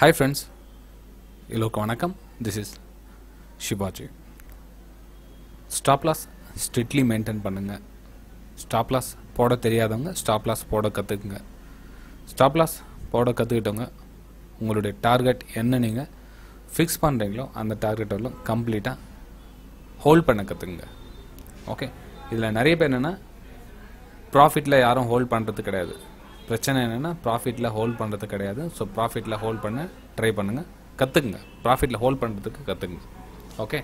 hi friends எல்லோருக்கும் வணக்கம் this is Shibaji stop loss strictly maintain பண்ணுங்கள் ஸ்டாப் லாஸ் போட தெரியாதவங்க ஸ்டாப் லாஸ் போட கற்றுக்குங்க ஸ்டாப் லாஸ் போட கற்றுக்கிட்டவங்க உங்களுடைய டார்கெட் என்ன நீங்கள் ஃபிக்ஸ் பண்ணுறீங்களோ அந்த டார்கெட் வரலும் கம்ப்ளீட்டாக ஹோல்ட் பண்ண கற்றுக்குங்க ஓகே இதில் நிறைய பேர் என்னென்னா ப்ராஃபிட்டில் யாரும் ஹோல்ட் பண்ணுறது கிடையாது பிரச்சனை என்னென்னா ப்ராஃபிட்டில் ஹோல்ட் பண்ணுறது கிடையாது ஸோ ப்ராஃபிட்டில் ஹோல்ட் பண்ண ட்ரை பண்ணுங்கள் கற்றுக்குங்க ப்ராஃபிட்டில் ஹோல்ட் பண்ணுறதுக்கு கற்றுக்குங்க ஓகே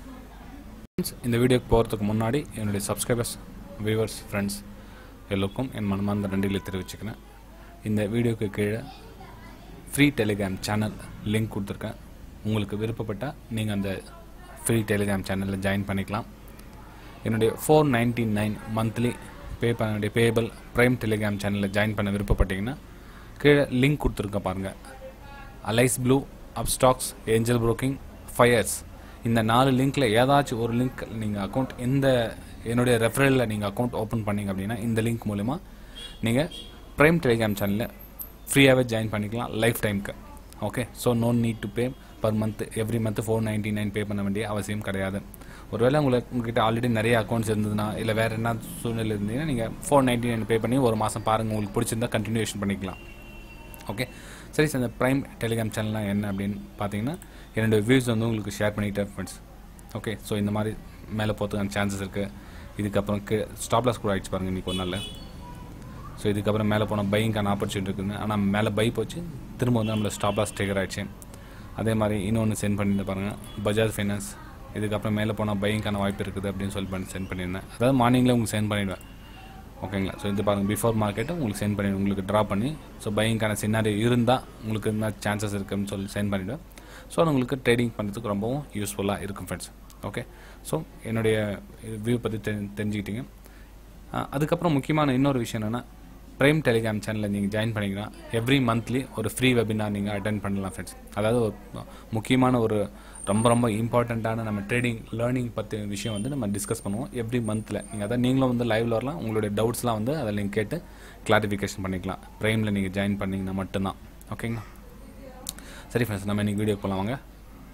இந்த வீடியோக்கு போகிறதுக்கு முன்னாடி என்னுடைய சப்ஸ்கிரைபர்ஸ் வியூவர்ஸ் ஃப்ரெண்ட்ஸ் எல்லோருக்கும் என் மனமார்ந்த நன்றிகளை தெரிவிச்சுக்கிறேன் இந்த வீடியோக்கு கீழே ஃப்ரீ டெலிகிராம் சேனல் லிங்க் கொடுத்துருக்கேன் உங்களுக்கு விருப்பப்பட்டால் நீங்கள் அந்த ஃப்ரீ டெலிகிராம் சேனலில் ஜாயின் பண்ணிக்கலாம் என்னுடைய four ninety nine monthly pay பண்ண வேண்டிய பேபிள் ப்ரைம் டெலிகிராம் சேனலில் ஜாயின் பண்ண விருப்பப்பட்டீங்கன்னா கீழே லிங்க் கொடுத்துருக்கேன் பாருங்கள் Alice Blue Upstox Angel Broking Fyers இந்த நாலு லிங்க்கில் ஏதாச்சும் ஒரு லிங்க் நீங்கள் அக்கௌண்ட் எந்த என்னுடைய ரெஃபரலில் நீங்கள் அக்கௌண்ட் ஓப்பன் பண்ணீங்க அப்படின்னா இந்த லிங்க் மூலிமா நீங்கள் ப்ரைம் டெலிகிராம் சேனலில் ஃப்ரீயாகவே ஜாயின் பண்ணிக்கலாம் லைஃப் டைமுக்கு okay so no need to pay per month every month four ninety nine pay பண்ண வேண்டிய அவசியம் கிடையாது ஒருவேளை உங்களுக்கு உங்ககிட்ட ஆல்ரெடி நிறைய அக்கௌண்ட்ஸ் இருந்ததுன்னா இல்லை வேறு என்ன சூழ்நிலை இருந்தீங்கன்னா நீங்கள் ஃபோர் நைன்ட்டி நைன் பே பண்ணி ஒரு மாதம் பாருங்கள் உங்களுக்கு பிடிச்சிருந்தா கண்டினியூஷன் பண்ணிக்கலாம் ஓகே சரி சார் இந்த ப்ரைம் டெலிகிராம் சேனல்லாம் என்ன அப்படின்னு பார்த்தீங்கன்னா என்னோடய வியூஸ் வந்து உங்களுக்கு ஷேர் பண்ணிக்கிட்டேன் ஃப்ரெண்ட்ஸ் ஓகே ஸோ இந்த மாதிரி மேலே போகிறதுக்கான சான்சஸ் இருக்குது இதுக்கப்புறம் கே ஸ்டாப்லாஸ் கூட ஆயிடுச்சு பாருங்கள் இன்றைக்கி ஒரு நாளில் ஸோ இதுக்கப்புறம் மேலே போனால் பையிங்கான ஆப்பர்ச்சுனிட்டி இருக்குது ஆனால் மேலே பை போச்சு திரும்ப வந்து நம்மள ஸ்டாப்லாஸ் டேக்கர் ஆயிடுச்சு அதே மாதிரி இன்னொன்று சென்ட் பண்ணிட்டு பாருங்கள் பஜாஜ் ஃபைனான்ஸ் இதுக்கப்புறம் மேலே போனால் பையிங்கான வாய்ப்பு இருக்குது அப்படின்னு சொல்லி பண்ணி சென்ட் பண்ணியிருந்தேன் அதாவது மார்னிங்கில் உங்களுக்கு சென்ட் பண்ணிடுவேன் ஓகேங்களா ஸோ இது பாருங்கள் பிஃபோர் மார்க்கெட்டை உங்களுக்கு சென்ட் பண்ணி உங்களுக்கு ட்ரா பண்ணி ஸோ பையிங்கான சின்னாரி இருந்தால் உங்களுக்கு என்ன சான்சஸ் இருக்குன்னு சொல்லி சென்ட் பண்ணிவிடுவேன் ஸோ அது உங்களுக்கு ட்ரேடிங் பண்ணுறதுக்கு ரொம்பவும் யூஸ்ஃபுல்லாக இருக்கும் ஃப்ரெண்ட்ஸ் ஓகே ஸோ என்னுடைய வியூ பற்றி தெரி தெரிஞ்சுக்கிட்டீங்க அஹ் அதுக்கப்புறம் முக்கியமான இன்னொரு விஷயம் என்னென்னா ப்ரைம் டெலிகிராம் சேனலில் நீங்கள் ஜாயின் பண்ணிங்கன்னா எவ்ரி மந்த்லி ஒரு ஃப்ரீ வெபினார் நீங்கள் அட்டன் பண்ணலாம் ஃப்ரெண்ட்ஸ் அதாவது ஒரு முக்கியமான ஒரு ரொம்ப ரொம்ப இம்பார்ட்டண்ட்டான நம்ம ட்ரேடிங் லேர்னிங் பற்றி விஷயம் வந்து நம்ம டிஸ்கஸ் பண்ணுவோம் எவ்ரி மந்தில் நீங்கள் அதான் நீங்களும் வந்து லைவில் வரலாம் உங்களுடைய டவுட்ஸ்லாம் வந்து அதில் நீங்கள் கேட்டு கிளாரிஃபிகேஷன் பண்ணிக்கலாம் ப்ரைமில் நீங்கள் ஜாயின் பண்ணிங்கன்னா மட்டும்தான் ஓகேங்களா சரி ஃப்ரெண்ட்ஸ் நம்ம இன்றைக்கி வீடியோ போகலாம் வாங்க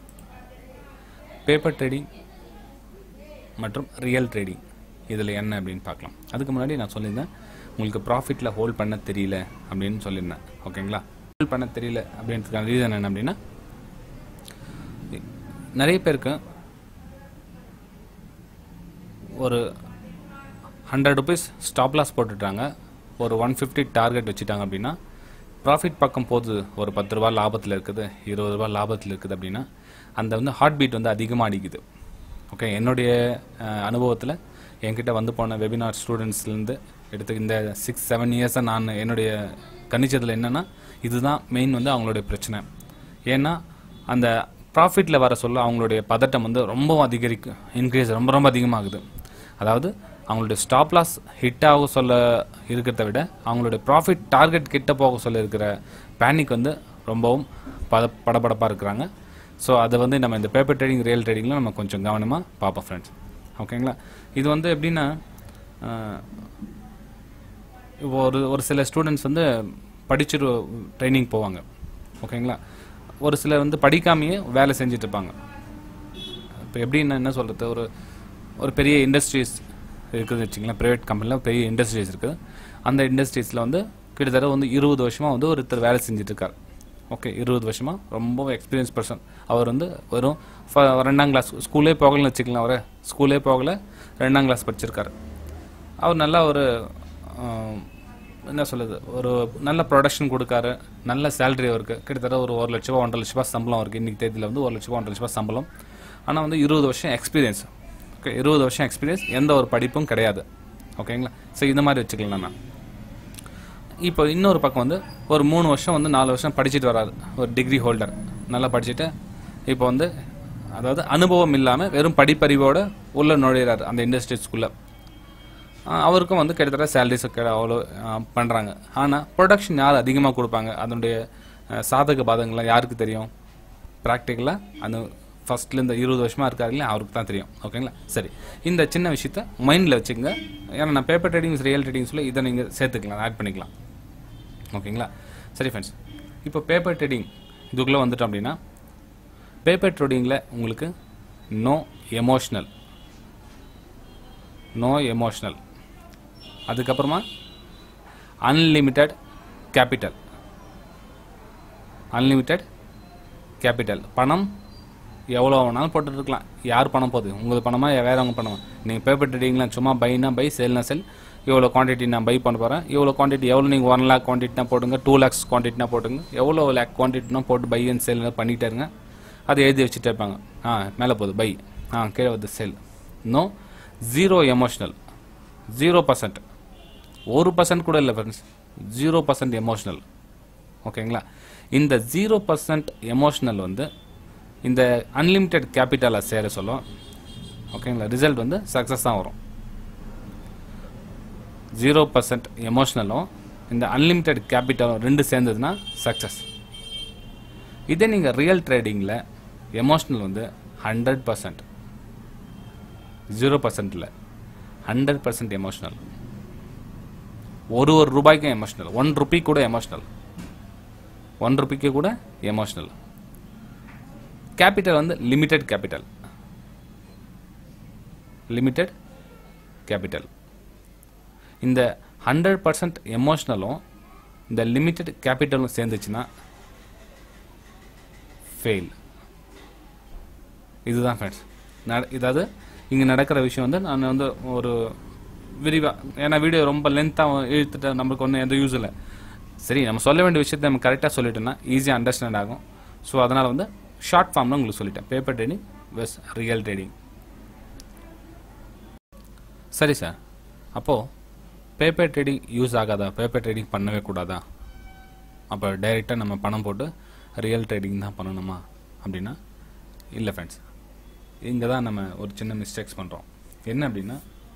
பேப்பர் ட்ரேடிங் மற்றும் ரியல் ட்ரேடிங் இதில் என்ன அப்படின்னு பார்க்கலாம் அதுக்கு முன்னாடி நான் சொல்லியிருந்தேன் உங்களுக்கு ப்ராஃபிட்டில் ஹோல்ட் பண்ண தெரியல அப்படின்னு சொல்லியிருந்தேன் ஓகேங்களா ஹோல்ட் பண்ண தெரியல அப்படின்றதுக்கான ரீசன் என்ன அப்படின்னா நிறைய பேருக்கு ஒரு ஹண்ட்ரட் ருபீஸ் ஸ்டாப் லாஸ் போட்டுட்டாங்க ஒரு ஒன் ஃபிஃப்டி டார்கெட் வச்சுட்டாங்க அப்படின்னா ப்ராஃபிட் பக்கம் போகுது ஒரு பத்து ரூபா லாபத்தில் இருக்குது இருபது ரூபா லாபத்தில் இருக்குது அப்படின்னா அந்த வந்து ஹார்ட் பீட் வந்து அதிகமாக அடிக்குது ஓகே என்னுடைய அனுபவத்தில் என்கிட்ட வந்து போன வெபினார் ஸ்டூடெண்ட்ஸ்லேருந்து எடுத்து இந்த சிக்ஸ் செவன் இயர்ஸாக நான் என்னுடைய கணிச்சதில் என்னென்னா இதுதான் மெயின் வந்து அவங்களுடைய பிரச்சனை ஏன்னா அந்த ப்ராஃபிட்டில் வர சொல்ல அவங்களுடைய பதட்டம் வந்து ரொம்ப அதிகரிக்கும் இன்க்ரீஸ் ரொம்ப ரொம்ப அதிகமாகுது அதாவது அவங்களுடைய ஸ்டாப் லாஸ் ஹிட் ஆக சொல்ல இருக்கிறத விட அவங்களுடைய ப்ராஃபிட் டார்கெட் கிட்ட போக சொல்ல இருக்கிற பேனிக் வந்து ரொம்பவும் பத படபடப்பாக இருக்கிறாங்க ஸோ அதை வந்து நம்ம இந்த பேப்பர் ட்ரேடிங் ரியல் ட்ரேடிங்கில் நம்ம கொஞ்சம் கவனமாக பார்ப்போம் ஃப்ரெண்ட்ஸ் ஓகேங்களா இது வந்து எப்படின்னா இப்போ ஒரு ஒரு சில ஸ்டூடெண்ட்ஸ் வந்து படிச்சுட்டு ட்ரைனிங் போவாங்க ஓகேங்களா ஒரு சிலர் வந்து படிக்காமையே வேலை செஞ்சுட்டு இருப்பாங்க இப்போ எப்படின்னா என்ன சொல்கிறது ஒரு ஒரு பெரிய இண்டஸ்ட்ரீஸ் இருக்குதுன்னு வச்சுங்களேன் ப்ரைவேட் கம்பெனியில் பெரிய இண்டஸ்ட்ரீஸ் இருக்குது அந்த இண்டஸ்ட்ரீஸில் வந்து கிட்டத்தட்ட வந்து இருபது வருஷமாக வந்து ஒருத்தர் வேலை செஞ்சுட்டு இருக்கார் ஓகே இருபது வருஷமாக ரொம்ப எக்ஸ்பீரியன்ஸ் பர்சன் அவர் வந்து வெறும் ரெண்டாம் கிளாஸ் ஸ்கூலே போகலன்னு வச்சுக்கலாம் அவர் ஸ்கூலே போகல ரெண்டாம் கிளாஸ் படிச்சிருக்காரு அவர் நல்லா ஒரு என்ன சொல்லுது ஒரு நல்ல ப்ரொடக்ஷன் கொடுக்காரு நல்ல சேலரி அவருக்கு கிட்டத்தட்ட ஒரு ஒரு லட்ச ரூபா ஒன்றரை லட்ச ரூபா சம்பளம் அவருக்கு இன்றைக்கி தேதியில் வந்து ஒரு லட்ச ரூபா ஒன்றரை லட்ச ரூபா சம்பளம் ஆனால் வந்து இருபது வருஷம் எக்ஸ்பீரியன்ஸ் ஓகே இருபது வருஷம் எக்ஸ்பீரியன்ஸ் எந்த ஒரு படிப்பும் கிடையாது ஓகேங்களா ஸோ இந்த மாதிரி வச்சுக்கலாம் நம்ம இப்போ இன்னொரு பக்கம் வந்து ஒரு மூணு வருஷம் வந்து நாலு வருஷம் படிச்சுட்டு வராது ஒரு டிகிரி ஹோல்டர் நல்லா படிச்சுட்டு இப்போ வந்து அதாவது அனுபவம் இல்லாமல் வெறும் படிப்பறிவோட உள்ள நுழையிறாரு அந்த இண்டஸ்ட்ரீஸ்குள்ளே அவருக்கும் வந்து கிட்டத்தட்ட சேலரிஸ் அவ்வளோ பண்ணுறாங்க ஆனால் ப்ரொடக்ஷன் யார் அதிகமாக கொடுப்பாங்க அதனுடைய சாதக பாதகங்கள்லாம் யாருக்கு தெரியும் ப்ராக்டிக்கலாக அந்த ஃபஸ்ட்டில் இந்த இருபது வருஷமாக இருக்காரு இல்லையா அவருக்கு தான் தெரியும் ஓகேங்களா சரி இந்த சின்ன விஷயத்த மைண்டில் வச்சுக்கோங்க ஏன்னா நான் பேப்பர் ட்ரேடிங்ஸ் ரியல் ட்ரேடிங்ஸில் இதை நீங்கள் சேர்த்துக்கலாம் ஆட் பண்ணிக்கலாம் ஓகேங்களா சரி ஃப்ரெண்ட்ஸ் இப்போ பேப்பர் ட்ரேடிங் இதுக்குள்ளே வந்துட்டோம் அப்படின்னா பேப்பர் ட்ரேடிங்கில் உங்களுக்கு நோ எமோஷ்னல் நோ எமோஷ்னல் அதுக்கப்புறமா அன்லிமிட்டெட் கேபிட்டல் அன்லிமிட்டெட் கேபிட்டல் பணம் எவ்வளோ வேணாலும் போட்டுட்டு இருக்கலாம் யார் பணம் போகுது உங்களுக்கு பணமா வேறவங்க பணமா நீங்கள் பேப்பர் ட்ரேடிங்லாம் சும்மா பைனா பை செல்னா செல் இவ்வளோ குவான்டிட்டி நான் பை பண்ண போகிறேன் இவ்வளோ குவான்டிட்டி எவ்வளோ நீங்கள் ஒன் லேக் குவான்டிட்டினா போட்டுங்க டூ லேக்ஸ் குவான்டிட்டினா போட்டுங்க எவ்வளோ லேக் குவான்டிட்டினா போட்டு பை அண்ட் செல் பண்ணிகிட்டே இருங்க அதை எழுதி வச்சுட்டே இருப்பாங்க ஆ மேலே போகுது பை ஆ கீழே வருது sell no zero emotional zero percent ஒரு பர்சன்ட் கூட இல்லை ஃப்ரெண்ட்ஸ் ஜீரோ பர்சன்ட் எமோஷ்னல் ஓகேங்களா இந்த ஜீரோ பர்சன்ட் எமோஷ்னல் வந்து இந்த அன்லிமிட்டெட் கேபிட்டலை சேர சொல்லும் ஓகேங்களா ரிசல்ட் வந்து சக்ஸஸ் தான் வரும் ஜீரோ பர்சன்ட் எமோஷ்னலும் இந்த அன்லிமிட்டெட் கேபிட்டலும் ரெண்டு சேர்ந்ததுன்னா சக்ஸஸ் இதே நீங்கள் ரியல் ட்ரேடிங்கில் எமோஷ்னல் வந்து ஹண்ட்ரட் பர்சன்ட் ஜீரோ பர்சன்டில் ஹண்ட்ரட் பர்சன்ட் எமோஷ்னல் ஒரு ஒரு ரூபாய்க்கும் எமோஷ்னல் ஒன் ருபி கூட எமோஷ்னல் ஒன் ருபிக்கு கூட எமோஷ்னல் கேபிட்டல் வந்து லிமிட்டெட் கேபிட்டல் லிமிட்டெட் கேபிட்டல் இந்த ஹண்ட்ரட் பர்சன்ட் எமோஷ்னலும் இந்த லிமிட்டெட் கேபிட்டலும் சேர்ந்துச்சுன்னா ஃபெயில் இதுதான் ஃப்ரெண்ட்ஸ் நட இதாவது இங்கே நடக்கிற விஷயம் வந்து நான் வந்து ஒரு விரிவாக ஏன்னா வீடியோ ரொம்ப லென்த்தாக இழுத்துட்டு நம்மளுக்கு ஒன்றும் எந்த யூஸ் இல்லை சரி நம்ம சொல்ல வேண்டிய விஷயத்தை நம்ம கரெக்டாக சொல்லிட்டோம்னா ஈஸியாக அண்டர்ஸ்டாண்ட் ஆகும் ஸோ அதனால் வந்து ஷார்ட் ஃபார்ம்ல உங்களுக்கு சொல்லிட்டேன் paper trading versus real trading சரி சார் அப்போது பேப்பர் ட்ரேடிங் யூஸ் ஆகாதா பேப்பர் ட்ரேடிங் பண்ணவே கூடாதா அப்போ டைரெக்டாக நம்ம பணம் போட்டு ரியல் ட்ரேடிங் தான் பண்ணணுமா அப்படின்னா இல்லை ஃப்ரெண்ட்ஸ் இங்கே தான் நம்ம ஒரு சின்ன மிஸ்டேக்ஸ் பண்ணுறோம் என்ன அப்படின்னா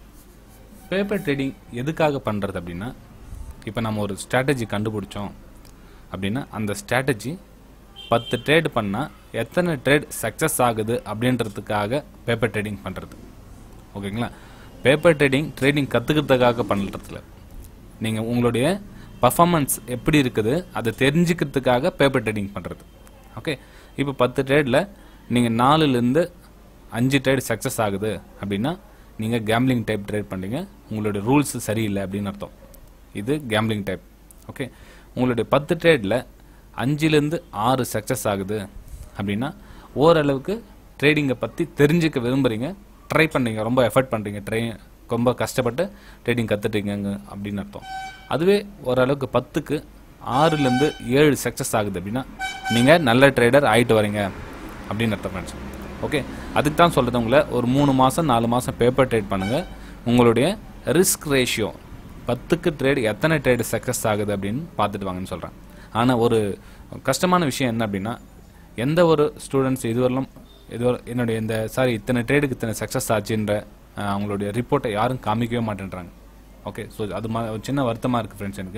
பேப்பர் ட்ரேடிங் எதுக்காக பண்ணுறது அப்படின்னா இப்போ நம்ம ஒரு ஸ்ட்ராட்டஜி கண்டுபிடிச்சோம் அப்படின்னா அந்த ஸ்ட்ராட்டஜி பத்து ட்ரேட் பண்ணால் எத்தனை ட்ரேட் சக்ஸஸ் ஆகுது அப்படின்றதுக்காக பேப்பர் ட்ரேடிங் பண்ணுறது ஓகேங்களா பேப்பர் ட்ரேடிங் ட்ரேடிங் கற்றுக்கிறதுக்காக பண்ணுறதுல நீங்கள் உங்களுடைய பர்ஃபார்மன்ஸ் எப்படி இருக்குது அதை தெரிஞ்சுக்கிறதுக்காக பேப்பர் ட்ரேடிங் பண்ணுறது ஓகே இப்போ பத்து ட்ரேடில் நீங்கள் நாலுலேருந்து அஞ்சு ட்ரேட் சக்ஸஸ் ஆகுது அப்படின்னா நீங்கள் கேம்லிங் டைப் ட்ரேட் பண்ணுறீங்க உங்களுடைய ரூல்ஸ் சரியில்லை அப்படின்னு அர்த்தம் இது கேம்லிங் டைப் ஓகே உங்களுடைய பத்து ட்ரேடில் அஞ்சுலேருந்து ஆறு சக்ஸஸ் ஆகுது அப்படின்னா ஓரளவுக்கு ட்ரேடிங்கை பற்றி தெரிஞ்சுக்க விரும்புகிறீங்க ட்ரை பண்ணுறீங்க ரொம்ப எஃபர்ட் பண்ணுறீங்க ட்ரை ரொம்ப கஷ்டப்பட்டு ட்ரேடிங் கற்றுட்டீங்க அப்படின்னு அர்த்தம் அதுவே ஓரளவுக்கு பத்துக்கு ஆறுலேருந்து ஏழு சக்ஸஸ் ஆகுது அப்படின்னா நீங்கள் நல்ல ட்ரேடர் ஆகிட்டு வரீங்க அப்படின்னு அர்த்தம் ஃப்ரெண்ட்ஸ் ஓகே அதுக்கு தான் சொல்கிறது உங்களை ஒரு மூணு மாதம் நாலு மாதம் பேப்பர் ட்ரேட் பண்ணுங்கள் உங்களுடைய ரிஸ்க் ரேஷியோ பத்துக்கு ட்ரேட் எத்தனை ட்ரேடு சக்ஸஸ் ஆகுது அப்படின்னு பார்த்துட்டு வாங்கன்னு சொல்கிறேன் ஆனால் ஒரு கஷ்டமான விஷயம் என்ன அப்படின்னா எந்த ஒரு ஸ்டூடெண்ட்ஸ் இதுவரையிலும் இதுவரை என்னுடைய இந்த சாரி இத்தனை ட்ரேடுக்கு இத்தனை சக்ஸஸ் ஆச்சுன்ற அஹ், அவங்களுடைய ரிப்போர்ட்டை யாரும் காமிக்கவே மாட்டேன்றாங்க ஓகே ஸோ அது மா ஒரு சின்ன வருத்தமாக இருக்குது ஃப்ரெண்ட்ஸ் எனக்கு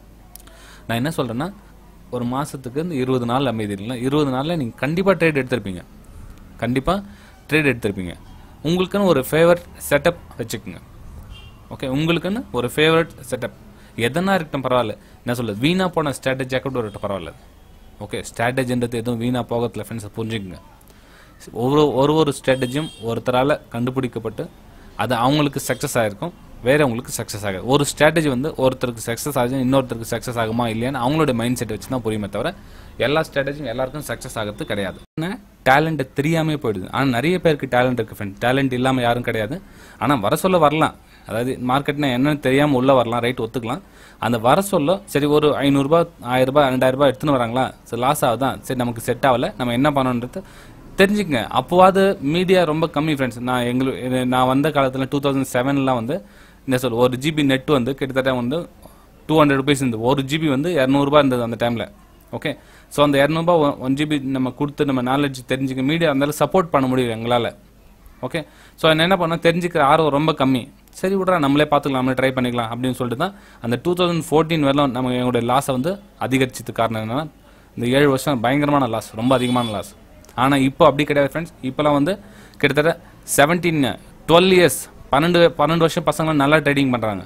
நான் என்ன சொல்கிறேன்னா ஒரு மாதத்துக்கு இந்த இருபது நாள் அமைதி இல்லைங்களா இருபது நாளில் நீங்கள் கண்டிப்பாக ட்ரேட் எடுத்திருப்பீங்க கண்டிப்பாக ட்ரேட் எடுத்திருப்பீங்க உங்களுக்குன்னு ஒரு ஃபேவரட் செட்டப் வச்சுக்கோங்க ஓகே உங்களுக்குன்னு ஒரு ஃபேவரட் செட்டப் எதனா இருக்கட்டும் பரவாயில்ல என்ன சொல்லுது வீணாக போன ஸ்ட்ராட்டஜியாக கூட இருக்கட்டும் பரவாயில்ல ஓகே ஸ்ட்ராட்டஜின்றது எதுவும் வீணாக போகத்தில் ஃப்ரெண்ட்ஸை புரிஞ்சுக்குங்க ஒரு ஒரு ஒரு ஸ்ட்ராட்டஜியும் ஒருத்தரால் கண்டுபிடிக்கப்பட்டு அது அவங்களுக்கு சக்ஸஸ் ஆகிருக்கும் வேறவங்களுக்கு சக்ஸஸ் ஆகாது ஒரு ஸ்ட்ராட்டஜி வந்து ஒருத்தருக்கு சக்ஸஸ் ஆகுது இன்னொருத்தருக்கு சக்ஸஸ் ஆகுமா இல்லையான்னு அவங்களோட மைண்ட் செட் வச்சு தான் புரியுமே தவிர எல்லா ஸ்ட்ராட்டஜியும் எல்லாருக்கும் சக்ஸஸ் ஆகிறது கிடையாது டேலண்ட் தெரியாமே போயிடுது ஆனால் நிறைய பேருக்கு டேலண்ட் இருக்கு ஃப்ரெண்ட் டேலண்ட் இல்லாமல் யாரும் கிடையாது ஆனால் வர சொல்ல வரலாம் அதாவது மார்க்கெட்னா என்னன்னு தெரியாமல் உள்ளே வரலாம் ரைட் ஒத்துக்கலாம் அந்த வர சொல்ல சரி ஒரு ஐநூறுரூபா ஆயிரரூபா ரெண்டாயிரரூபா எடுத்துன்னு வராங்களா சரி லாஸ் ஆகுதான் சரி நமக்கு செட் ஆகல நம்ம என்ன பண்ணணுன்றது தெரிஞ்சுக்கங்க அப்போவாது மீடியா ரொம்ப கம்மி ஃப்ரெண்ட்ஸ் நான் எங்களுக்கு நான் வந்த காலத்தில் டூ தௌசண்ட் செவன்லாம் வந்து என்ன சொல் ஒரு ஜிபி நெட் வந்து கிட்டத்தட்ட வந்து டூ ஹண்ட்ரட் ருபீஸ் இருந்தது ஒரு ஜிபி வந்து இரநூறுபா இருந்தது அந்த டைமில் ஓகே ஸோ அந்த இரநூறுபா ஒன் ஜிபி நம்ம கொடுத்து நம்ம நாலேஜ் தெரிஞ்சுக்க மீடியா இருந்தாலும் சப்போர்ட் பண்ண முடியும் எங்களால் ஓகே ஸோ என்ன என்ன பண்ணோம் தெரிஞ்சுக்கிற ஆர்வம் ரொம்ப கம்மி சரி விட்றா நம்மளே பார்த்துக்கலாம் நம்மளே ட்ரை பண்ணிக்கலாம் அப்படின்னு சொல்லிட்டு தான் அந்த டூ தௌசண்ட் ஃபோர்டீன் வரலாம் நம்ம எங்களுடைய லாஸை வந்து அதிகரிச்சதுக்கு காரணம் என்னன்னா இந்த ஏழு வருஷம் பயங்கரமான லாஸ் ரொம்ப அதிகமான லாஸ் ஆனால் இப்போ அப்படி கிடையாது ஃப்ரெண்ட்ஸ் இப்போலாம் வந்து கிட்டத்தட்ட செவன்டீன் டுவெல் இயர்ஸ் பன்னெண்டு பன்னெண்டு வருஷம் பசங்களாம் நல்லா ட்ரேடிங் பண்ணுறாங்க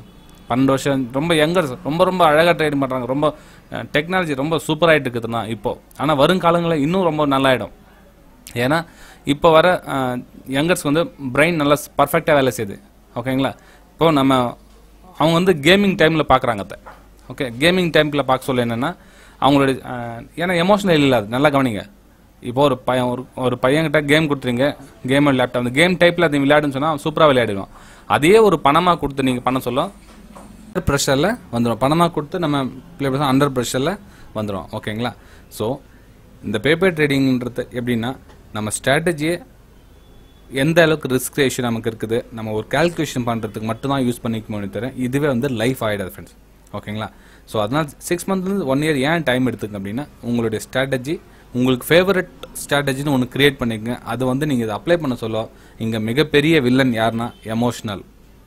பன்னெண்டு வருஷம் ரொம்ப யங்கர்ஸ் ரொம்ப ரொம்ப அழகாக ட்ரேடிங் பண்ணுறாங்க ரொம்ப டெக்னாலஜி ரொம்ப சூப்பராகிட்டு இருக்குதுன்னா இப்போ ஆனால் வருங்காலங்களில் இன்னும் ரொம்ப நல்லாயிடும் ஏன்னா இப்போ வர யங்கர்ஸ் வந்து பிரெயின் நல்லா பர்ஃபெக்டாக வேலை செய்யுது ஓகேங்களா இப்போ நம்ம அவங்க வந்து கேமிங் டைமில் பார்க்குறாங்க அதை ஓகே கேமிங் டைமில் பார்க்க சொல்ல என்னென்னா அவங்களுடைய அஹ், ஏன்னா எமோஷனல் இல்லை அது நல்லா கவனிங்க இப்போ ஒரு பையன் ஒரு ஒரு பையன்கிட்ட கேம் கொடுத்துறீங்க கேம் லேப்டாப் அந்த கேம் டைப்பில் அது விளையாடுன்னு சொன்னால் அவன் சூப்பராக விளையாடுவான் அதே ஒரு பணமாக கொடுத்து நீங்கள் பண்ண சொல்ல அண்டர் ப்ரெஷரில் வந்துடும் பணமாக கொடுத்து நம்ம ப்ளே பண்ண அண்டர் ப்ரெஷரில் வந்துடும் ஓகேங்களா ஸோ இந்த பேப்பர் ட்ரேடிங்ன்றது எப்படின்னா நம்ம ஸ்ட்ராட்டஜியை எந்த அளவுக்கு ரிஸ்க் ரேஷியோ நமக்கு இருக்குது நம்ம ஒரு கால்குலேஷன் பண்ணுறதுக்கு மட்டும்தான் யூஸ் பண்ணிக்க தவிர இதுவே வந்து லைஃப் ஆகிடாது ஃப்ரெண்ட்ஸ் ஓகேங்களா ஸோ அதனால் சிக்ஸ் மந்த்லேருந்து ஒன் இயர் ஏன் டைம் எடுத்துங்க அப்படின்னா உங்களுடைய ஸ்ட்ராட்டஜி உங்களுக்கு ஃபேவரட் ஸ்ட்ராட்டஜின்னு ஒன்று கிரியேட் பண்ணிக்கங்க அது வந்து நீங்கள் இதை அப்ளை பண்ண சொல்ல இங்கே மிகப்பெரிய வில்லன் யாருன்னா எமோஷ்னல்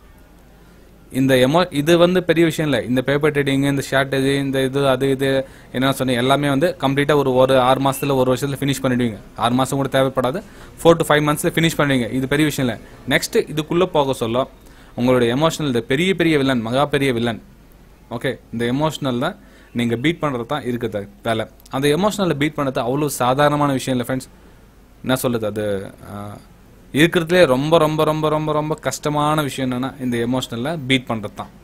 இந்த எமோ இது வந்து பெரிய விஷயம் இல்லை இந்த பேப்பர் ட்ரேடிங் இந்த ஸ்ட்ராட்டஜி இந்த இது அது இது என்ன சொன்னீங்க எல்லாமே வந்து கம்ப்ளீட்டாக ஒரு ஒரு ஆறு மாசத்துல ஒரு வருஷத்துல ஃபினிஷ் பண்ணிடுவீங்க ஆறு மாதம் கூட தேவைப்படாது ஃபோர் டு ஃபைவ் மந்த்ஸில் ஃபினிஷ் பண்ணுவீங்க இது பெரிய விஷயம் இல்லை நெக்ஸ்ட் இதுக்குள்ளே போக சொல்ல உங்களுடைய எமோஷனல் இந்த பெரிய பெரிய வில்லன் மகா பெரிய வில்லன் ஓகே இந்த எமோஷனல் தான் நீங்கள் பீட் பண்ணுறது தான் இருக்குது வேலை அந்த எமோஷனலை பீட் பண்ணுறது அவ்வளோ சாதாரணமான விஷயம் இல்லை ஃப்ரெண்ட்ஸ் என்ன சொல்லுது அது ஆஹ், இருக்கிறதுலே ரொம்ப ரொம்ப ரொம்ப ரொம்ப ரொம்ப கஷ்டமான விஷயம் என்னன்னா இந்த எமோஷனலில் பீட் பண்ணுறது தான்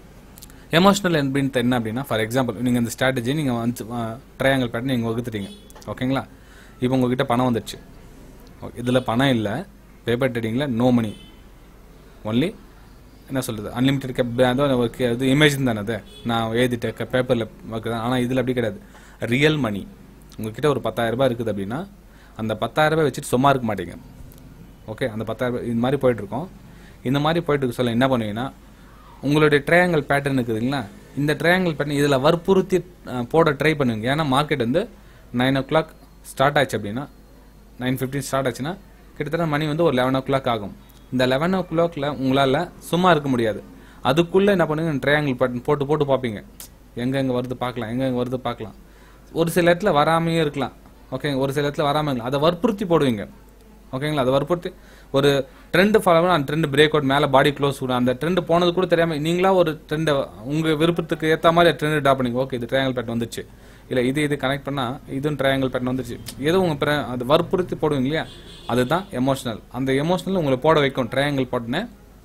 எமோஷனல் என்பது என்ன அப்படின்னா ஃபார் எக்ஸாம்பிள் நீங்கள் இந்த ஸ்ட்ராட்டஜி நீங்கள் வந்து ட்ரையாங்கிள் பேட்டர்ன் நீங்கள் வகுத்துட்டீங்க ஓகேங்களா இப்போ உங்ககிட்ட பணம் வந்துடுச்சு இதில் பணம் இல்லை பேப்பர் ட்ரேடிங்கில் நோ மணி ஒன்லி என்ன சொல்கிறது அன்லிமிட்டெட் கேப் அது இமேஜ் தானே அது நான் எழுதிட்டேன் பேப்பரில் வைக்கிறேன் ஆனால் இதில் அப்படி கிடையாது ரியல் மணி உங்ககிட்ட ஒரு 10000 ரூபாய் இருக்குது அப்படின்னா அந்த 10000 ரூபாய் வச்சுட்டு சும்மா இருக்க மாட்டீங்க ஓகே அந்த 10000 ரூபாய் இந்த மாதிரி போயிட்டுருக்கோம் இந்த மாதிரி போயிட்டு இருக்க சொல்ல என்ன பண்ணுவீங்கன்னா உங்களுடைய ட்ரையாங்கிள் பேட்டர்ன் இருக்குது இல்லைங்களா இந்த ட்ரையாங்கிள் பேட்டர்ன் இதில் வற்புறுத்தி அஹ், போட ட்ரை பண்ணுவீங்க ஏன்னா மார்க்கெட் வந்து நைன் ஓ கிளாக் ஸ்டார்ட் ஆச்சு அப்படின்னா நைன் ஃபிஃப்டின் ஸ்டார்ட் ஆச்சுன்னா கிட்டத்தட்ட மணி வந்து ஒரு லெவன் ஓ கிளாக் ஆகும் இந்த லெவன் ஓ கிளாக்ல உங்களால் சும்மா இருக்க முடியாது அதுக்குள்ளே என்ன பண்ணுவீங்க ட்ரையாங்கிள் பேட்டர்ன் போட்டு போட்டு பார்ப்பீங்க எங்கே எங்கே வருது பார்க்கலாம் எங்கே எங்கே வருது பார்க்கலாம் ஒரு சில இடத்துல வராமையே இருக்கலாம் ஓகே ஒரு சில இடத்துல வராமல் இருக்கலாம் அதை வற்புறுத்தி போடுவீங்க ஓகேங்களா அதை வற்புறுத்தி ஒரு ட்ரெண்ட் ஃபாலோ பண்ணி அந்த ட்ரெண்ட் பிரேக் அவுட் மேலே பாடி க்ளோஸ் விடும் அந்த ட்ரெண்ட் போனது கூட தெரியாம நீங்களா ஒரு ட்ரெண்டை உங்கள் விருப்பத்துக்கு ஏற்ற மாதிரி ட்ரெண்ட் ட்ரா பண்ணிங்க ஓகே இது ட்ரையாங்கிள் பேட்டர்ன் வந்துச்சு இல்லை இது இது கனெக்ட் பண்ணால் இதுவும் ட்ரையாங்கிள் பேட்டர்ன் வந்துச்சு ஏதோ உங்கள் அது வற்புறுத்தி போடுவீங்க இல்லையா அதுதான் எமோஷனல் அந்த எமோஷனல் உங்களை போட வைக்கும் ட்ரையாங்கிள் போட்டுன்னு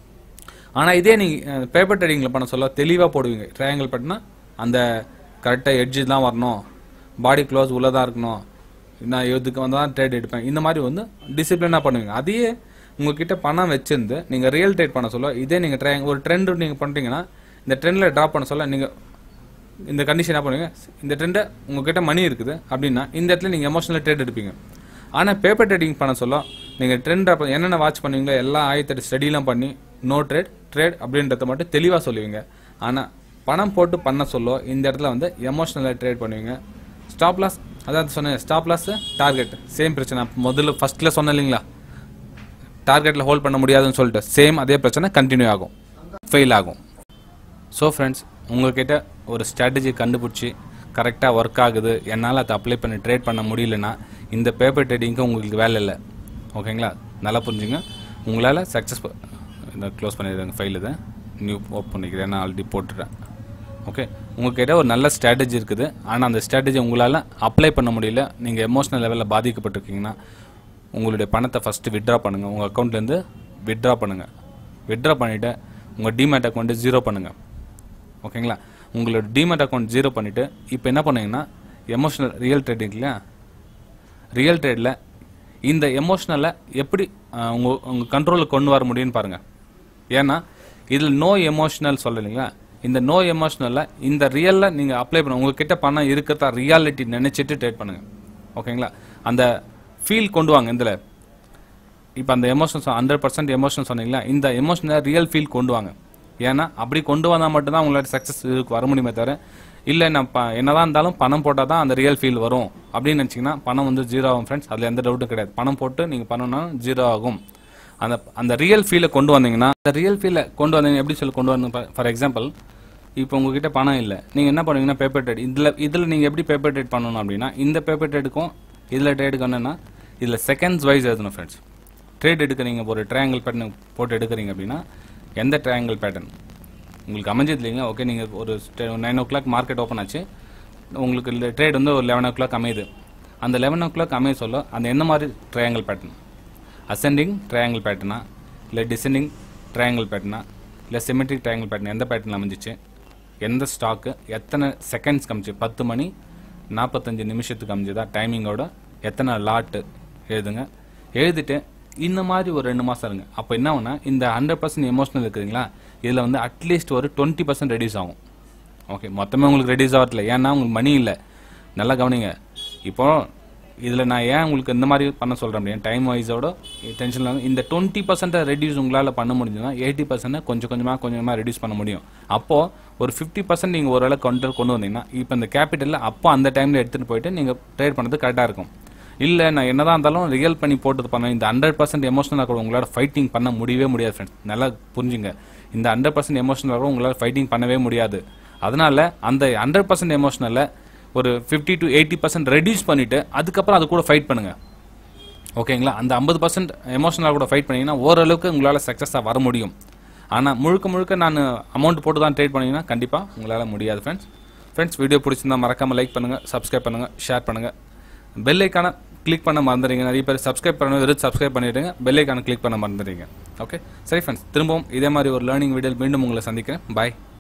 ஆனால் இதே நீங்கள் பேப்பர் ட்ரேடிங்கில் பண்ண சொல்ல தெளிவாக போடுவீங்க ட்ரையாங்கிள் பேட்டர்னா அந்த கரெக்டாக எட்ஜு தான் வரணும் பாடி க்ளோஸ் உள்ளே தான் இருக்கணும் நான் இதுக்கு வந்து தான் ட்ரேட் எடுப்பேன் இந்த மாதிரி வந்து டிசிப்ளினாக பண்ணுவீங்க அதையே உங்ககிட்ட பணம் வச்சிருந்து நீங்கள் ரியல் ட்ரேட் பண்ண சொல்ல இதே நீங்கள் ட்ரை ஒரு ட்ரெண்ட் நீங்கள் பண்ணுறீங்கன்னா இந்த ட்ரெண்டில் ட்ராப் பண்ண சொல்ல நீங்கள் இந்த கண்டிஷன் என்ன பண்ணுவீங்க இந்த ட்ரெண்டை உங்ககிட்ட மணி இருக்குது அப்படின்னா இந்த இடத்துல நீங்கள் எமோஷனல் ட்ரேட் எடுப்பீங்க ஆனால் பேப்பர் ட்ரேடிங் பண்ண சொல்ல நீங்கள் ட்ரெண்ட் என்னென்ன வாட்ச் பண்ணுவீங்களோ எல்லா ஆயிரத்தெட்டு ஸ்டடிலாம் பண்ணி நோ ட்ரேட் ட்ரேட் அப்படின்றத மட்டும் தெளிவாக சொல்லுவீங்க ஆனால் பணம் போட்டு பண்ண சொல்ல இந்த இடத்துல வந்து எமோஷனலாக ட்ரேட் பண்ணுவீங்க ஸ்டாப் லாஸ் அதான் சொன்னேன் ஸ்டாப் லாஸ் டார்கெட் சேம் பிரச்சனை முதல்ல ஃபர்ஸ்ட்ல சொன்னேன் இல்லைங்களா டார்கெட்டில் ஹோல்ட் பண்ண முடியாதுன்னு சொல்லிட்டு சேம் அதே பிரச்சனை கண்டினியூ ஆகும் ஃபெயில் ஆகும் ஸோ ஃப்ரெண்ட்ஸ் உங்ககிட்ட ஒரு ஸ்ட்ராட்டஜி கண்டுபிடிச்சி கரெக்டாக ஒர்க் ஆகுது என்னால் அதை அப்ளை பண்ணி ட்ரேட் பண்ண முடியலன்னா இந்த பேப்பர் ட்ரேடிங்க்கு உங்களுக்கு வேலை இல்லை ஓகேங்களா நல்லா புரிஞ்சுங்க உங்களால் சக்ஸஸ் இந்த க்ளோஸ் பண்ணிடுறேங்க ஃபைல் இதை நியூ ஓப்பன் பண்ணிக்கிறேன் நான் ஆல்ரெடி போட்டுறேன் ஓகே உங்ககிட்ட ஒரு நல்ல ஸ்ட்ராட்டஜி இருக்குது ஆனால் அந்த ஸ்ட்ராட்டஜி உங்களால் அப்ளை பண்ண முடியல நீங்கள் எமோஷனல் லெவலில் பாதிக்கப்பட்டிருக்கீங்கன்னா உங்களுடைய பணத்தை ஃபஸ்ட்டு விட்ரா பண்ணுங்கள் உங்கள் அக்கௌண்ட்லேருந்து விட்ரா பண்ணுங்கள் விட்ரா பண்ணிவிட்டு உங்கள் டிமேட் அக்கௌண்ட்டை ஜீரோ பண்ணுங்கள் ஓகேங்களா உங்களோட டிமேட் அக்கௌண்ட் ஜீரோ பண்ணிவிட்டு இப்போ என்ன பண்ணுவீங்கன்னா எமோஷனல் ரியல் ட்ரேடிங் இல்லையா ரியல் ட்ரேடில் இந்த எமோஷனலை எப்படி அஹ், உங்க உங்கள் கண்ட்ரோலுக்கு கொண்டு வர முடியும்னு பாருங்கள் ஏன்னா இதில் நோ எமோஷனல் சொல்லலைங்களா இந்த நோ எமோஷனலில் இந்த ரியலில் நீங்கள் அப்ளை பண்ண உங்ககிட்ட பணம் இருக்கிறதா ரியாலிட்டி நினச்சிட்டு ட்ரேட் பண்ணுங்கள் ஓகேங்களா அந்த ஃபீல் கொண்டு வாங்க இதில் இப்போ அந்த எமோஷன்ஸ் ஹண்ட்ரட் பர்சன்ட் எமோஷன் சொன்னீங்களா இந்த எமோஷனை ரியல் ஃபீல் கொண்டு வாங்க ஏன்னா அப்படி கொண்டு வந்தால் மட்டும்தான் உங்களோட சக்ஸஸ் இதுக்கு வர முடியுமே தவிர இல்லை நான் ப என்னதான் இருந்தாலும் பணம் போட்டால் தான் அந்த ரியல் ஃபீல் வரும் அப்படின்னு நினச்சிங்கன்னா பணம் வந்து ஜீரோ ஆகும் ஃப்ரெண்ட்ஸ் அதில் எந்த டவுட்டும் கிடையாது பணம் போட்டு நீங்கள் பண்ணணும்னா ஜீரோ ஆகும் அந்த அந்த ரியல் ஃபீலை கொண்டு வந்தீங்கன்னா அந்த ரியல் ஃபீலை கொண்டு வந்தீங்க எப்படி சொல்லி கொண்டு வரணும் ஃபார் எக்ஸாம்பிள் இப்போ உங்ககிட்ட பணம் இல்லை நீங்கள் என்ன பண்ணுவீங்கன்னா பேப்பர் ட்ரேட் இதில் இதில் நீங்கள் எப்படி பேப்பர் ட்ரேட் பண்ணணும் அப்படின்னா இந்த பேப்பர் ட்ரேடுக்கும் இதில் ட்ரேடுக்கு என்னென்னா இதில் செகண்ட்ஸ் வைஸ் எழுதணும் ஃப்ரெண்ட்ஸ் ட்ரேட் எடுக்கிறீங்க ஒரு ட்ரையாங்கிள் பேட்டர்ன் போட்டு எடுக்கிறீங்க அப்படின்னா எந்த ட்ரையாங்கிள் பேட்டர்ன் உங்களுக்கு அமைஞ்சது இல்லைங்க ஓகே நீங்கள் ஒரு nine o'clock market open ஆச்சு உங்களுக்கு ட்ரேட் வந்து ஒரு லெவன் ஓ கிளாக் அமையுது அந்த லெவன் ஓ கிளாக் அமைய சொல்ல அந்த என்ன மாதிரி ட்ரையாங்கிள் பேட்டர்ன் அசெண்டிங் ட்ரையாங்கிள் பேட்டர்னா இல்லை டிசெண்டிங் ட்ரையாங்கிள் பேட்டர்னா இல்லை சிமெட்ரிக் ட்ரையாங்கிள் பேட்டர்ன் எந்த பேட்டர்னில் அமைஞ்சிச்சு எந்த ஸ்டாக்கு எத்தனை செகண்ட்ஸ் காமிச்சு பத்து மணி நாற்பத்தஞ்சு நிமிஷத்துக்கு அமைஞ்சதா டைமிங்கோட எத்தனை லாட்டு எழுதுங்க எழுதிட்டு இந்த மாதிரி ஒரு ரெண்டு மாதம் இருங்க அப்போ என்ன ஆகும்னா இந்த ஹண்ட்ரட் பர்சன்ட் எமோஷனல் இருக்குதுங்களா இதில் வந்து அட்லீஸ்ட் ஒரு டுவெண்ட்டி பர்சன்ட் ரெடியூஸ் ஆகும் ஓகே மொத்தமே உங்களுக்கு ரெடியூஸ் ஆகல ஏன்னா உங்களுக்கு மணி இல்லை நல்லா கவனிங்க இப்போ இதில் நான் ஏன் உங்களுக்கு இந்த மாதிரி பண்ண சொல்கிறேன் அப்படின்னா டைம் வைஸோட டென்ஷன் இல்லாமல் இந்த டுவெண்ட்டி பர்சன்ட்டை ரெடியூஸ் உங்களால் பண்ண முடிஞ்சதுன்னா எயிட்டி பர்சன்ட்டை கொஞ்சம் கொஞ்சமாக கொஞ்சமாக ரெடியூஸ் பண்ண முடியும் அப்போது ஒரு ஃபிஃப்டி பர்சன்ட் நீங்கள் ஒரு அளவுக்கு கொண்டு கொண்டு வந்தீங்கன்னா இப்போ இந்த கேபிட்டலில் அப்போ அந்த டைமில் எடுத்துகிட்டு போயிட்டு நீங்கள் ட்ரேட் பண்ணுறது கரெக்டாக இருக்கும் இல்லை நான் என்னதான் இருந்தாலும் ரியல் பண்ணி போட்டது பண்ண இந்த ஹண்ட்ரட் பர்சன்ட் எமோஷனலாக கூட உங்களால் ஃபைட்டிங் பண்ண முடியவே முடியாது ஃப்ரெண்ட்ஸ் நல்லா புரிஞ்சுங்க இந்த ஹண்ட்ரட் பர்சன்ட் எமோஷனலாக கூட உங்களால் ஃபைட்டிங் பண்ணவே முடியாது அதனால அந்த ஹண்ட்ரட் பர்சன்ட் எமோஷனலில் ஒரு fifty to eighty percent reduce பண்ணிவிட்டு அதுக்கப்புறம் அது கூட ஃபைட் பண்ணுங்கள் ஓகேங்களா அந்த ஐம்பது பர்சன்ட் எமோஷனலாக கூட ஃபைட் பண்ணீங்கன்னா ஓரளவுக்கு உங்களால் சக்ஸஸாக வர முடியும் ஆனால் முழுக்க முழுக்க நான் அமௌண்ட் போட்டு தான் ட்ரேட் பண்ணீங்கன்னா கண்டிப்பாக உங்களால் முடியாது ஃப்ரெண்ட்ஸ் ஃப்ரெண்ட்ஸ் வீடியோ பிடிச்சிருந்தா மறக்காமல் லைக் பண்ணுங்கள் சப்ஸ்கிரைப் பண்ணுங்கள் ஷேர் பண்ணுங்கள் பெல் ஐக்கான கிளிக் பண்ண மறந்துடுங்க நிறைய பேர் சப்ஸ்கிரைப் பண்ண வெறும் சப்ஸ்கிரைப் பண்ணிவிடுங்க பெல் ஐக்கான கிளிக் பண்ண மறந்துடுங்க ஓகே சரி ஃப்ரெண்ட்ஸ் திரும்பவும் இதே மாதிரி ஒரு லேர்னிங் வீடியோ மீண்டும் உங்களை சந்திக்கிறேன் பாய்